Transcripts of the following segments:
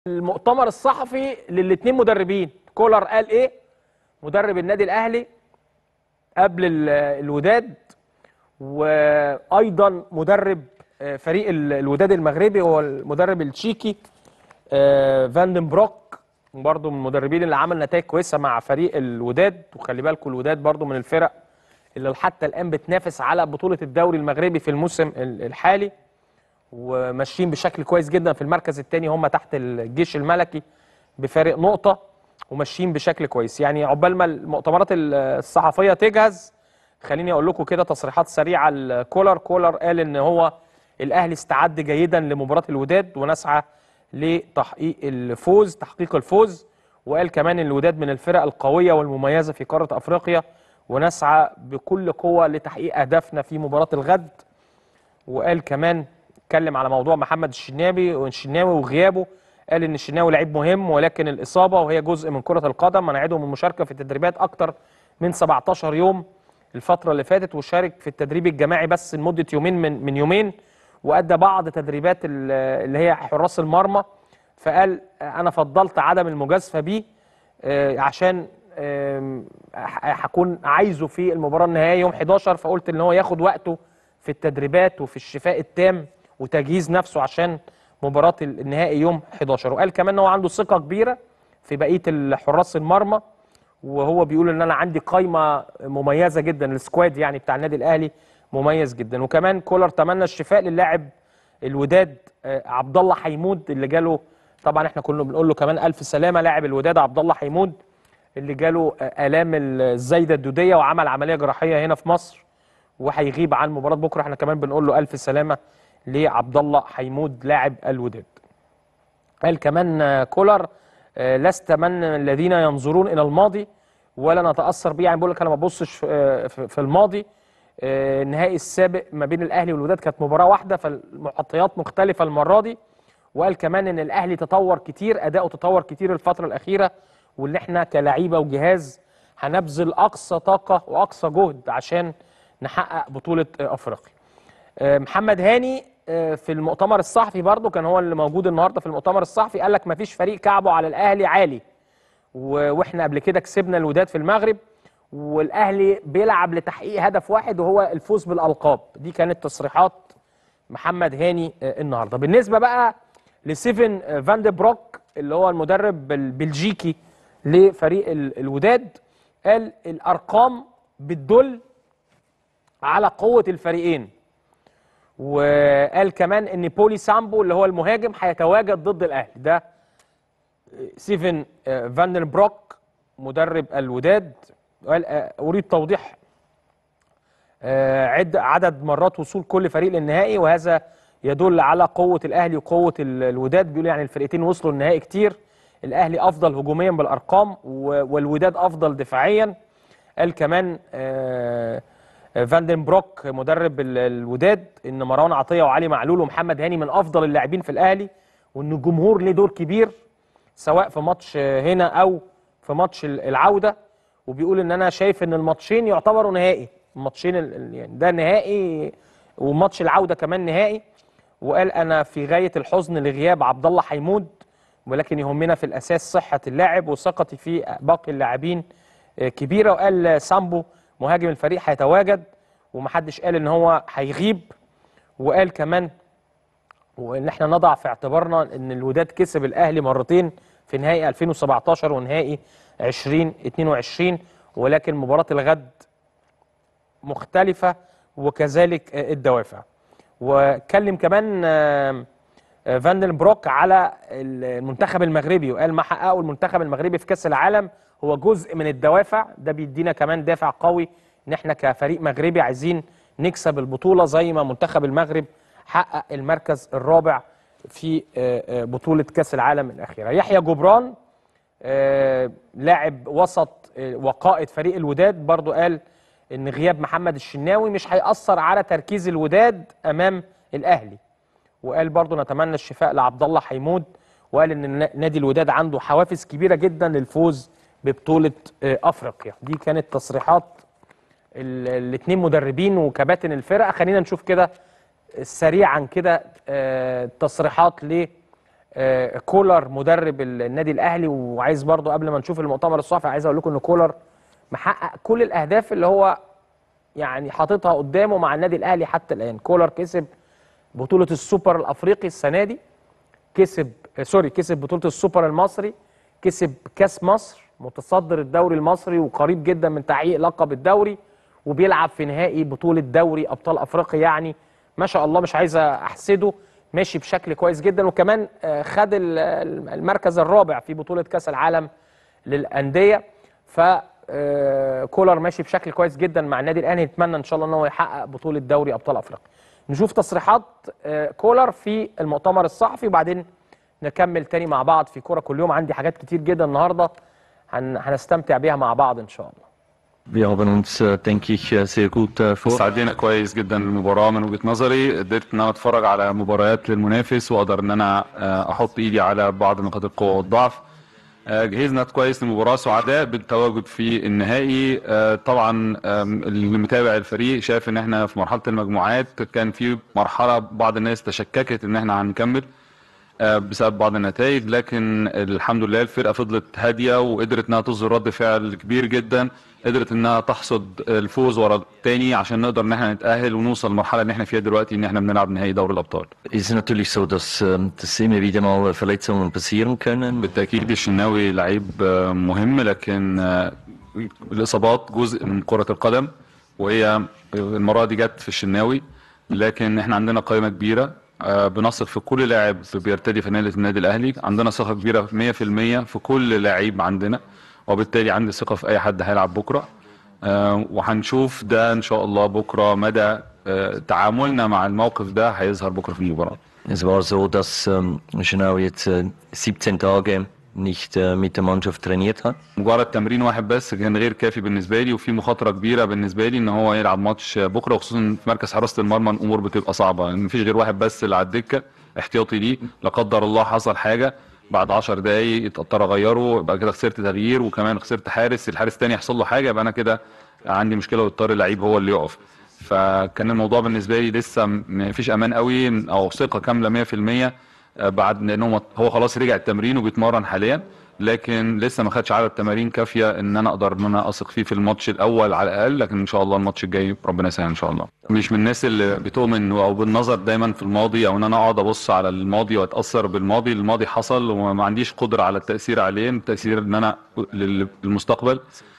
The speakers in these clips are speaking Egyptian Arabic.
المؤتمر الصحفي للاثنين مدربين كولر قال ايه مدرب النادي الاهلي قبل ال- الوداد وايضا مدرب آه، فريق ال- الوداد المغربي هو المدرب التشيكي آه، فاندن بروك برضه من المدربين اللي عمل نتائج كويسه مع فريق الوداد وخلي بالكم الوداد برضه من الفرق اللي حتى الان بتنافس على بطوله الدوري المغربي في الموسم ال- الحالي وماشيين بشكل كويس جدا في المركز الثاني هم تحت الجيش الملكي بفارق نقطه وماشيين بشكل كويس يعني عقبال ما المؤتمرات ال- الصحفيه تجهز خليني اقول لكم كده تصريحات سريعه لكولر كولر قال ان هو الاهلي استعد جيدا لمباراه الوداد ونسعى لتحقيق الفوز تحقيق الفوز وقال كمان ان الوداد من الفرق القويه والمميزه في قاره افريقيا ونسعى بكل قوه لتحقيق اهدافنا في مباراه الغد وقال كمان اتكلم على موضوع محمد الشناوي والشناوي وغيابه قال ان الشناوي لعيب مهم ولكن الاصابه وهي جزء من كره القدم منعته من المشاركه في التدريبات اكتر من 17 يوم الفتره اللي فاتت وشارك في التدريب الجماعي بس لمده يومين من من يومين وادى بعض تدريبات ال- اللي هي حراس المرمى فقال انا فضلت عدم المجازفه بيه آه، عشان آم، ح- هكون عايزه في المباراه النهائيه يوم 11 فقلت ان هو ياخد وقته في التدريبات وفي الشفاء التام وتجهيز نفسه عشان مباراه ال- النهائي يوم 11 وقال كمان ان هو عنده ثقه كبيره في بقيه الحراس المرمى وهو بيقول ان انا عندي قايمه مميزه جدا السكواد يعني بتاع النادي الاهلي مميز جدا وكمان كولر تمنى الشفاء للاعب الوداد آه، عبد الله حيمود اللي جاله طبعا احنا كنا بنقول له كمان الف سلامه لاعب الوداد عبد الله حيمود اللي جاله آه، الام الزايده الدوديه وعمل عمليه جراحيه هنا في مصر وهيغيب عن مباراه بكره احنا كمان بنقول له الف سلامه لعبد الله حيمود لاعب الوداد قال كمان آه، كولر آه، لست من الذين ينظرون الى الماضي ولا نتاثر بيه يعني بقول لك انا ما ببصش في- آه، في في الماضي آه، النهائي السابق ما بين الاهلي والوداد كانت مباراه واحده فالمعطيات مختلفه المره دي وقال كمان ان الاهلي تطور كتير اداؤه تطور كتير الفتره الاخيره وان احنا كلعيبه وجهاز هنبذل اقصى طاقه واقصى جهد عشان نحقق بطوله آه، افريقيا آه، محمد هاني آه، في المؤتمر الصحفي برضو كان هو اللي موجود النهارده في المؤتمر الصحفي قال لك مفيش فريق كعبه على الاهلي عالي و- واحنا قبل كده كسبنا الوداد في المغرب والاهلي بيلعب لتحقيق هدف واحد وهو الفوز بالالقاب دي كانت تصريحات محمد هاني آه، النهارده بالنسبه بقى لسيفن آه، فان دي بروك اللي هو المدرب البلجيكي لفريق ال- الوداد قال الارقام بتدل على قوه الفريقين وقال كمان ان بولي سامبو اللي هو المهاجم هيتواجد ضد الاهلي ده سيفن آه، فاندن بروك مدرب الوداد قال آه، اريد توضيح آه، عد عدد مرات وصول كل فريق للنهائي وهذا يدل على قوه الاهلي وقوه ال- الوداد بيقول يعني الفرقتين وصلوا النهائي كتير الاهلي افضل هجوميا بالارقام و- والوداد افضل دفاعيا قال كمان آه، آه، فاندن بروك مدرب ال- الوداد ان مروان عطيه وعلي معلول ومحمد هاني من افضل اللاعبين في الاهلي وان الجمهور ليه دور كبير سواء في ماتش آه، هنا او في ماتش ال- العوده وبيقول ان انا شايف ان الماتشين يعتبروا نهائي الماتشين ال- ال- يعني ده نهائي وماتش العوده كمان نهائي وقال انا في غايه الحزن لغياب عبد الله حيمود ولكن يهمنا في الاساس صحه اللاعب وثقتي في باقي اللاعبين آه، كبيره وقال سامبو مهاجم الفريق هيتواجد ومحدش قال ان هو هيغيب وقال كمان وان احنا نضع في اعتبارنا ان الوداد كسب الاهلي مرتين في نهائي 2017 ونهائي 2022 ولكن مباراه الغد مختلفه وكذلك آه، الدوافع واتكلم كمان آه، آه، فاندن بروك على المنتخب المغربي وقال ما حققه المنتخب المغربي في كاس العالم هو جزء من الدوافع ده بيدينا كمان دافع قوي ان احنا كفريق مغربي عايزين نكسب البطوله زي ما منتخب المغرب حقق المركز الرابع في آه، آه، بطوله كاس العالم الاخيره يحيى جبران آه، لاعب وسط آه، وقائد فريق الوداد برضو قال ان غياب محمد الشناوي مش هيأثر على تركيز الوداد امام الاهلي وقال برضو نتمنى الشفاء لعبد الله حيمود وقال ان نا- نادي الوداد عنده حوافز كبيره جدا للفوز ببطوله آه، افريقيا دي كانت تصريحات الاثنين مدربين وكباتن الفرقه خلينا نشوف كده سريعا كده آه، تصريحات ل آه، كولر مدرب ال- النادي الاهلي وعايز برضو قبل ما نشوف المؤتمر الصحفي عايز اقول لكم ان كولر محقق كل الاهداف اللي هو يعني حاططها قدامه مع النادي الاهلي حتى الان كولر كسب بطوله السوبر الافريقي السنه دي كسب آه، سوري كسب بطوله السوبر المصري كسب كاس مصر متصدر الدوري المصري وقريب جدا من تحقيق لقب الدوري وبيلعب في نهائي بطوله دوري ابطال افريقيا يعني ما شاء الله مش عايز احسده ماشي بشكل كويس جدا وكمان آه، خد ال- ال- المركز الرابع في بطوله كاس العالم للانديه ف آه، كولر ماشي بشكل كويس جدا مع النادي الاهلي نتمنى ان شاء الله ان هو يحقق بطوله دوري ابطال افريقيا نشوف تصريحات آه، كولر في المؤتمر الصحفي وبعدين نكمل تاني مع بعض في كوره كل يوم عندي حاجات كتير جدا النهارده هن- هنستمتع بيها مع بعض ان شاء الله Wir haben uns, äh, denke ich, äh, sehr gut äh, vor. استعدينا كويس جدا للمباراه من وجهه نظري قدرت ان انا اتفرج على مباريات للمنافس واقدر ان انا آه، احط ايدي على بعض نقاط القوه والضعف آه، جهزنا كويس للمباراه سعداء بالتواجد في النهائي آه، طبعا آم، اللي متابع الفريق شايف ان احنا في مرحله المجموعات كان في مرحله بعض الناس تشككت ان احنا هنكمل آه، بسبب بعض النتائج لكن الحمد لله الفرقه فضلت هاديه وقدرت انها تظهر رد فعل كبير جدا قدرت انها تحصد الفوز ورا التاني عشان نقدر ان احنا نتاهل ونوصل للمرحله اللي احنا فيها دلوقتي ان احنا بنلعب نهائي دوري الابطال Es ist natürlich so, dass, ähm, dass immer wieder mal Verletzungen passieren können. بالتاكيد الشناوي لعيب آه، مهم لكن آه، الاصابات جزء من كره القدم وهي المره دي جت في الشناوي لكن احنا عندنا قائمه كبيره آه، بنثق في كل لاعب بيرتدي فانيله النادي الاهلي عندنا ثقه كبيره 100% في كل لعيب عندنا وبالتالي عندي ثقه في اي حد هيلعب بكره آه، وهنشوف ده ان شاء الله بكره مدى آه، تعاملنا مع الموقف ده هيظهر بكره في المباراه Es war so, dass ähm, Schenau jetzt äh, 17 Tage nicht äh, mit der Mannschaft trainiert hat. مجرد تمرين واحد بس كان غير كافي بالنسبه لي وفي مخاطره كبيره بالنسبه لي ان هو يلعب ماتش بكره وخصوصا في مركز حراسه المرمى الامور بتبقى صعبه يعني مفيش غير واحد بس اللي على الدكه احتياطي ليه لا قدر الله حصل حاجه بعد 10 دقايق اضطر اغيره يبقى كده خسرت تغيير وكمان خسرت حارس الحارس التاني يحصل له حاجه يبقى انا كده عندي مشكله واضطر اللعيب هو اللي يقف فكان الموضوع بالنسبه لي لسه ما فيش امان قوي او ثقه كامله 100% بعد لان هو هو خلاص رجع التمرين وبيتمرن حاليا لكن لسه ما خدش عدد تمارين كافيه ان انا اقدر ان انا اثق فيه في الماتش الاول على الاقل لكن ان شاء الله الماتش الجاي ربنا يسهل ان شاء الله مش من الناس اللي بتؤمن او بالنظر دايما في الماضي او ان انا اقعد ابص على الماضي واتاثر بالماضي الماضي حصل وما عنديش قدره على التاثير عليه التاثير ان انا لل- للمستقبل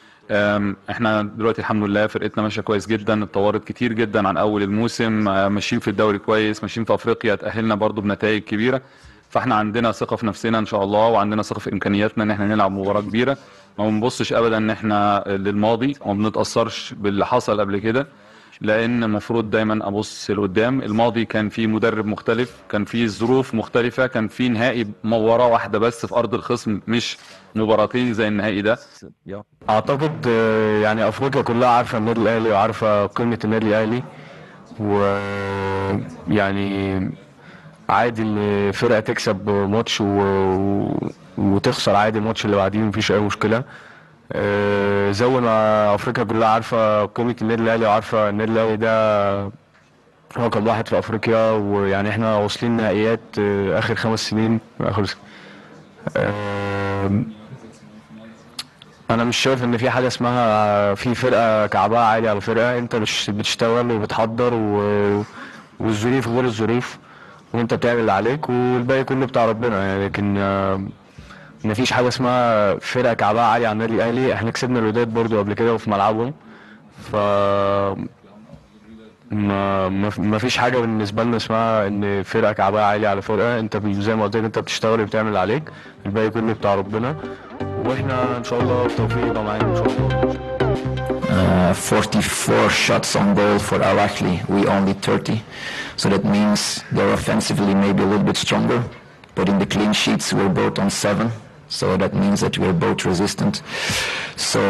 أم، احنا دلوقتي الحمد لله فرقتنا ماشيه كويس جدا اتطورت كتير جدا عن اول الموسم آه، ماشيين في الدوري كويس ماشيين في افريقيا تاهلنا برضو بنتائج كبيره فاحنا عندنا ثقه في نفسنا ان شاء الله وعندنا ثقه في امكانياتنا ان احنا نلعب مباراه كبيره ما بنبصش ابدا ان احنا للماضي وما بنتاثرش باللي حصل قبل كده لان المفروض دايما ابص لقدام الماضي كان في مدرب مختلف كان في ظروف مختلفه كان في نهائي مباراه واحده بس في ارض الخصم مش مباراتين زي النهائي ده Ja. اعتقد آه، يعني افريقيا كلها عارفه النادي الاهلي وعارفه قيمه النادي الاهلي ويعني عادي ان فرقه تكسب ماتش و... وتخسر عادي الماتش اللي بعديه مفيش اي مشكله آه، زي ما افريقيا كلها عارفه قيمه النادي الاهلي وعارفه النادي الاهلي ده رقم واحد في افريقيا ويعني احنا واصلين نهائيات آه، اخر خمس سنين اخر س- آه، انا مش شايف ان في حاجه اسمها في فرقه كعبها عالي على فرقه انت مش بتشتغل وبتحضر و... والظروف غير الظروف وانت بتعمل اللي عليك والباقي كله بتاع ربنا يعني لكن آه، مفيش حاجه اسمها فرقه كعبها عالي على النادي الاهلي احنا كسبنا الوداد برضو قبل كده وفي ملعبهم ف ما ما ما فيش حاجه بالنسبه لنا اسمها ان فرقه كعبها عالي على فرقه انت بي- زي ما قلت لك انت بتشتغل وبتعمل اللي عليك الباقي كله بتاع ربنا واحنا ان شاء الله التوفيق يبقى معانا ان شاء الله Uh, 44 shots on goal for Al Ahly, we only 30. So that means they're offensively maybe a little bit stronger, but in the clean sheets we're both on seven. So that means that we're both resistant. So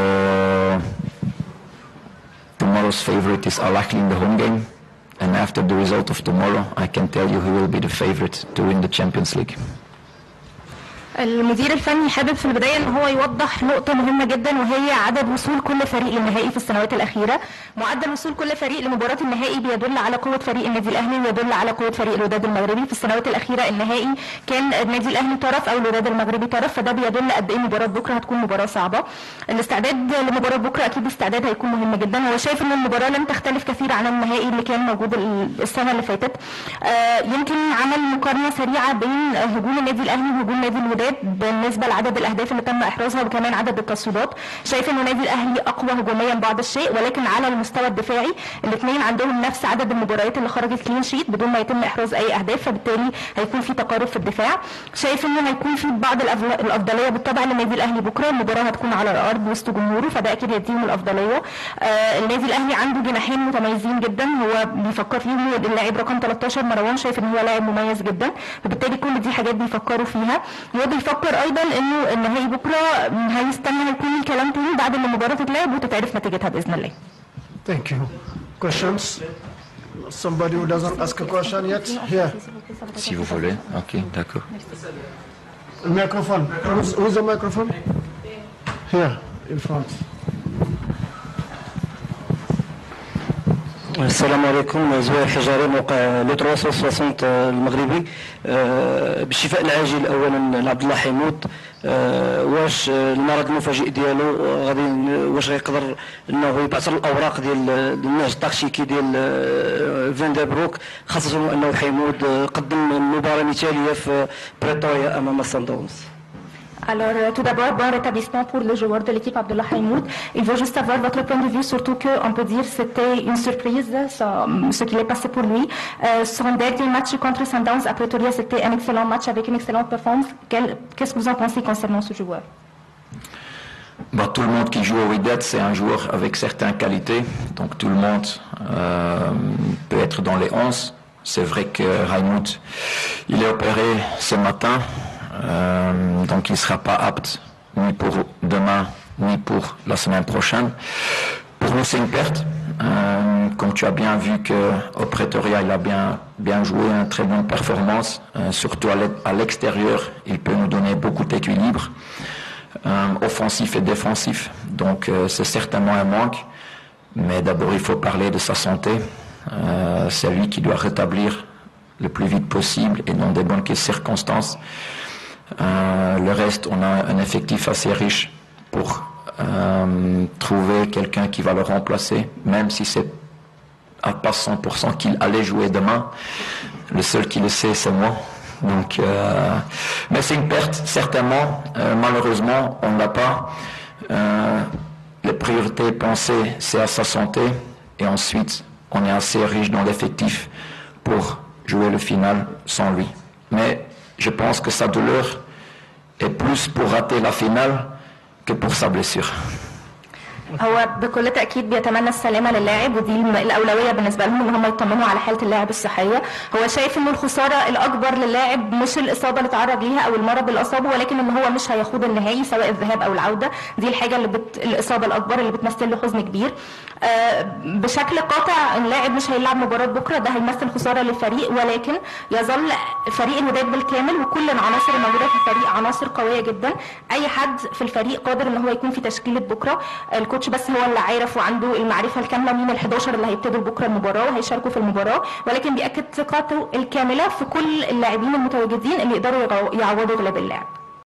tomorrow's favorite is Al Ahly in the home game. And after the result of tomorrow, I can tell you who will be the favorite to win the Champions League. المدير الفني حابب في البدايه ان هو يوضح نقطه مهمه جدا وهي عدد وصول كل فريق للنهائي في السنوات الاخيره معدل وصول كل فريق لمباراه النهائي بيدل على قوه فريق النادي الاهلي ويدل على قوه فريق الوداد المغربي في السنوات الاخيره النهائي كان النادي الاهلي طرف او الوداد المغربي طرف فده بيدل قد ايه مباراه بكره هتكون مباراه صعبه الاستعداد لمباراه بكره اكيد استعداد هيكون مهم جدا هو شايف ان المباراه لن تختلف كثير عن النهائي اللي كان موجود ال- السنه اللي فاتت آه، يمكن عمل مقارنه سريعه بين هجوم النادي الاهلي وهجوم نادي الوداد بالنسبه لعدد الاهداف اللي تم احرازها وكمان عدد التصويبات شايف ان النادي الاهلي اقوى هجوميا بعض الشيء ولكن على المستوى الدفاعي الاثنين عندهم نفس عدد المباريات اللي خرجت كلين شيت بدون ما يتم احراز اي اهداف فبالتالي هيكون في تقارب في الدفاع شايف ان هيكون في بعض الأفل- الافضليه بالطبع للنادي الاهلي بكره المباراه هتكون على الارض وسط جمهوره فده اكيد هيديهم الافضليه آه النادي الاهلي عنده جناحين متميزين جدا هو بيفكر فيهم اللاعب رقم 13 مروان شايف ان هو لاعب مميز جدا فبالتالي كل دي حاجات بيفكروا فيها هو بيفكر ايضا انه النهائي بكره هيستنى هيكون الكلام تاني بعد ما المباراه تتلعب وتتعرف نتيجتها باذن الله Thank you. Questions? Somebody who doesn't ask a question yet? Here. Si vous voulez. Ok, d'accord. Microphone. Who's, who's the microphone? Here, in front. السلام عليكم زوير حجاري موقع لو 360 المغربي آه، بالشفاء العاجل اولا لعبد الله حمود آه، واش آه، المرض المفاجئ ديالو آه، غادي واش غيقدر انه يبعثر الاوراق ديال النهج التكتيكي ديال آه، فان دابروك خاصه انه حمود آه، قدم مباراه مثاليه في بريطوريا امام سان داونز Alors, euh, tout d'abord, bon rétablissement pour le joueur de l'équipe Abdullah Haïmoud. Il veut juste avoir votre point de vue, surtout qu'on peut dire c'était une surprise, ça, ce qu'il est passé pour lui. Euh, son dernier match contre Sundowns à Pretoria, c'était un excellent match avec une excellente performance. Quel- Qu'est-ce que vous en pensez concernant ce joueur Bah, tout le monde qui joue au Wydad, c'est un joueur avec certaines qualités. Donc tout le monde euh, peut être dans les 11. C'est vrai que Raimund, il est opéré ce matin. euh, donc il ne sera pas apte ni pour demain, ni pour la semaine prochaine. Pour nous, c'est une perte. Euh, comme tu as bien vu qu'au Pretoria, il a bien, bien joué, une très bonne performance. Euh, surtout à l'e- à l'extérieur, il peut nous donner beaucoup d'équilibre euh, offensif et défensif. Donc euh, c'est certainement un manque. Mais d'abord, il faut parler de sa santé. Euh, c'est lui qui doit rétablir le plus vite possible et dans des bonnes circonstances. Euh, le reste, on a un effectif assez riche pour euh, trouver quelqu'un qui va le remplacer, même si c'est à pas 100% qu'il allait jouer demain. Le seul qui le sait, c'est moi. Donc, euh, mais c'est une perte, certainement. Euh, malheureusement, on n'a pas. Euh, les priorités pensées, c'est à sa santé. Et ensuite, on est assez riche dans l'effectif pour jouer le final sans lui. Mais je pense que sa douleur est plus pour rater la finale que pour sa blessure. هو بكل تاكيد بيتمنى السلامه للاعب ودي الم- الاولويه بالنسبه لهم ان هم يطمنوا على حاله اللاعب الصحيه هو شايف ان الخساره الاكبر للاعب مش الاصابه اللي اتعرض ليها او المرض اللي اصابه ولكن ان هو مش هيخوض النهائي سواء الذهاب او العوده دي الحاجه اللي بت... الاصابه الاكبر اللي بتمثل له حزن كبير آه بشكل قاطع اللاعب مش هيلعب مباراه بكره ده هيمثل خساره للفريق ولكن يظل فريق الوداد بالكامل وكل العناصر الموجوده في الفريق عناصر قويه جدا اي حد في الفريق قادر ان هو يكون في تشكيله بكره الكوتش بس هو اللي عارف وعنده المعرفه الكامله مين ال11 اللي هيبتدوا بكره المباراه وهيشاركوا في المباراه ولكن بياكد ثقته الكامله في كل اللاعبين المتواجدين اللي يقدروا يغو- يعوضوا غلاب اللاعب